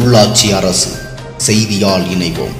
உள்ளாட்சி அரசு செய்தியால் இணைவோம்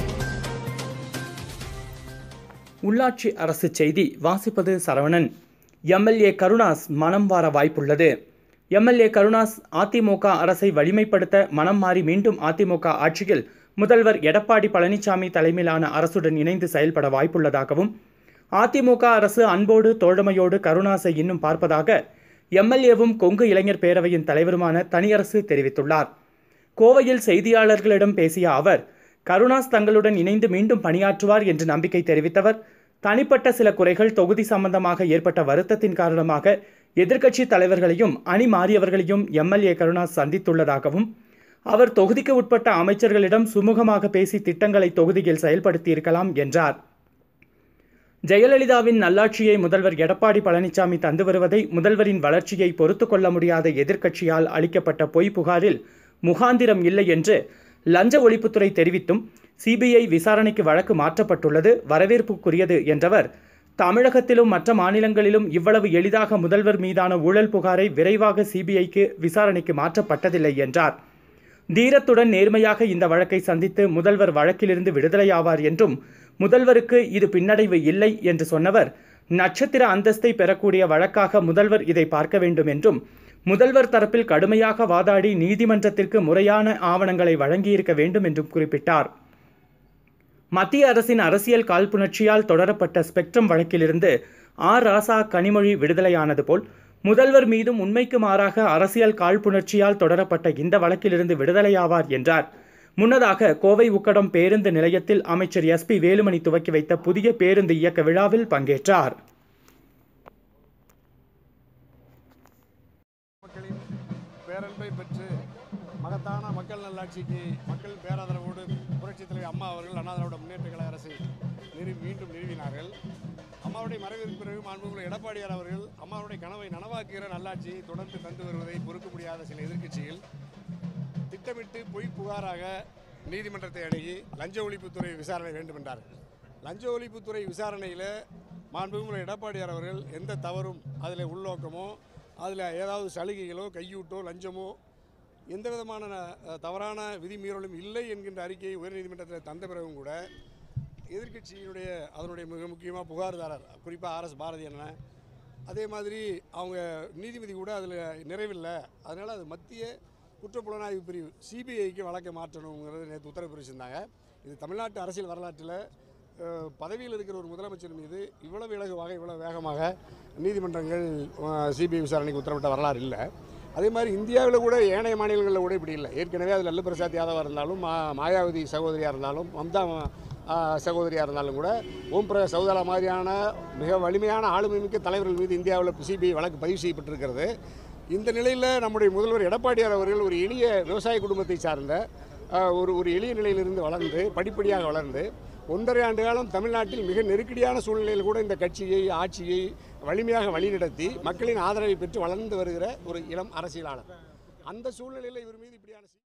உள்ளாட்சி அரசு செய்தி வாசிப்பது சரவணன் எம்எல்ஏ கருணாஸ் மனம் மாற வாய்ப்புள்ளது எம்எல்ஏ கருணாஸ் அதிமுக அரசை வலிமைப்படுத்த மனம் மாறி மீண்டும் அதிமுக ஆட்சியில் முதல்வர் எடப்பாடி பழனிசாமி தலைமையிலான அரசுடன் இணைந்து செயல்பட வாய்ப்புள்ளதாகவும் அதிமுக அரசு அன்போடு தோழமையோடு கருணாஸை இன்னும் பார்ப்பதாக எம்எல்ஏவும் கொங்கு இளைஞர் பேரவையின் தலைவருமான தனியரசு தெரிவித்துள்ளார் கோவையில் செய்தியாளர்களிடம் பேசிய அவர் கருணாஸ் தங்களுடன் இணைந்து மீண்டும் பணியாற்றுவார் என்று நம்பிக்கை தெரிவித்தவர் தனிப்பட்ட சில குறைகள் தொகுதி சம்பந்தமாக ஏற்பட்ட வருத்தத்தின் காரணமாக எதிர்க்கட்சி தலைவர்களையும் அணி மாறியவர்களையும் எம்எல்ஏ கருணாஸ் சந்தித்துள்ளதாகவும் அவர் தொகுதிக்கு உட்பட்ட அமைச்சர்களிடம் சுமூகமாக பேசி திட்டங்களை தொகுதியில் செயல்படுத்தியிருக்கலாம் என்றார் ஜெயலலிதாவின் நல்லாட்சியை முதல்வர் எடப்பாடி பழனிசாமி தந்து வருவதை முதல்வரின் வளர்ச்சியை பொறுத்து கொள்ள முடியாத எதிர்க்கட்சியால் அளிக்கப்பட்ட பொய் புகாரில் முகாந்திரம் இல்லை என்று லஞ்ச ஒழிப்புத்துறை தெரிவித்தும் சிபிஐ விசாரணைக்கு வழக்கு மாற்றப்பட்டுள்ளது வரவேற்புக்குரியது என்றவர் தமிழகத்திலும் மற்ற மாநிலங்களிலும் இவ்வளவு எளிதாக முதல்வர் மீதான ஊழல் புகாரை விரைவாக சிபிஐக்கு விசாரணைக்கு மாற்றப்பட்டதில்லை என்றார் தீரத்துடன் நேர்மையாக இந்த வழக்கை சந்தித்து முதல்வர் வழக்கிலிருந்து விடுதலையாவார் என்றும் முதல்வருக்கு இது பின்னடைவு இல்லை என்று சொன்னவர் நட்சத்திர அந்தஸ்தை பெறக்கூடிய வழக்காக முதல்வர் இதை பார்க்க வேண்டும் என்றும் முதல்வர் தரப்பில் கடுமையாக வாதாடி நீதிமன்றத்திற்கு முறையான ஆவணங்களை வழங்கியிருக்க வேண்டும் என்றும் குறிப்பிட்டார் மத்திய அரசின் அரசியல் காழ்ப்புணர்ச்சியால் தொடரப்பட்ட ஸ்பெக்ட்ரம் வழக்கிலிருந்து ஆர் ராசா கனிமொழி விடுதலையானது போல் முதல்வர் மீதும் உண்மைக்கு மாறாக அரசியல் காழ்ப்புணர்ச்சியால் தொடரப்பட்ட இந்த வழக்கிலிருந்து விடுதலையாவார் என்றார் முன்னதாக கோவை உக்கடம் பேருந்து நிலையத்தில் அமைச்சர் எஸ்பி வேலுமணி துவக்கி வைத்த புதிய பேருந்து இயக்க விழாவில் பங்கேற்றார் மக்களின் பேரன்பை பெற்று மகத்தான மக்கள் நல்லாட்சிக்கு மக்கள் பேராதரவோடு புரட்சித் தலைவர் அம்மா அவர்கள் அண்ணா திராவிட முன்னேற்ற கழக அரசை நிறுவி மீண்டும் நிறுவினார்கள் அம்மாவுடைய மறைவிற்கு பிறகு மாண்புமிகு எடப்பாடியார் அவர்கள் அம்மாவுடைய கனவை நனவாக்குகிற நல்லாட்சியை தொடர்ந்து தந்து வருவதை பொறுக்க முடியாத சில எதிர்க்கட்சிகள் திட்டமிட்டு பொய் புகாராக நீதிமன்றத்தை அணுகி லஞ்ச ஒழிப்புத்துறை விசாரணை வேண்டும் என்றார்கள் லஞ்ச ஒழிப்புத்துறை விசாரணையில் மாண்புமிகு எடப்பாடியார் அவர்கள் எந்த தவறும் அதில் உள்நோக்கமோ அதில் ஏதாவது சலுகைகளோ கையூட்டோ லஞ்சமோ எந்த விதமான அஹ், தவறான விதிமீறலும் இல்லை என்கின்ற அறிக்கையை உயர்நீதிமன்றத்தில் தந்த பிறகும் கூட எதிர்க்கட்சியினுடைய அதனுடைய மிக முக்கியமாக புகார்தாரர் குறிப்பாக ஆர்எஸ் பாரதி அண்ணன் அதே மாதிரி அவங்க நீதிபதி கூட அதில் நிறைவில்லை அதனால் அது மத்திய குற்றப்புலனாய்வு பிரிவு சிபிஐக்கு வழக்கை மாற்றணுங்கிறது நேற்று உத்தரவு பிரிச்சிருந்தாங்க இது தமிழ்நாட்டு அரசியல் வரலாற்றில் அஹ், பதவியில் இருக்கிற ஒரு முதலமைச்சர் மீது இவ்வளவு இலகுவாக இவ்வளவு வேகமாக நீதிமன்றங்கள் சிபிஐ விசாரணைக்கு உத்தரவிட்ட வரலாறு இல்லை அதே மாதிரி இந்தியாவில் கூட ஏனைய மாநிலங்களில் கூட இப்படி இல்லை ஏற்கனவே அதில் லல்லு பிரசாத் யாதவாக இருந்தாலும் மா மாயாவதி சகோதரியாக இருந்தாலும் மம்தா ஆ, சகோதரியாக இருந்தாலும் கூட ஓம் பிரகாஷ் சௌதாலா மாதிரியான மிக வலிமையான ஆளுமை மிக்க தலைவர்கள் மீது இந்தியாவில் சிபிஐ வழக்கு பதிவு செய்யப்பட்டிருக்கிறது இந்த நிலையில் நம்முடைய முதல்வர் எடப்பாடியார் அவர்கள் ஒரு எளிய விவசாய குடும்பத்தை சார்ந்த ஆ, ஒரு ஒரு எளிய நிலையிலிருந்து வளர்ந்து படிப்படியாக வளர்ந்து ஒன்றரை ஆண்டு காலம் தமிழ்நாட்டில் மிக நெருக்கடியான சூழ்நிலையில் கூட இந்த கட்சியை ஆட்சியை வலிமையாக வழிநடத்தி மக்களின் ஆதரவை பெற்று வளர்ந்து வருகிற ஒரு இளம் அரசியலாளர் அந்த சூழ்நிலையில் இவர் மீது இப்படியான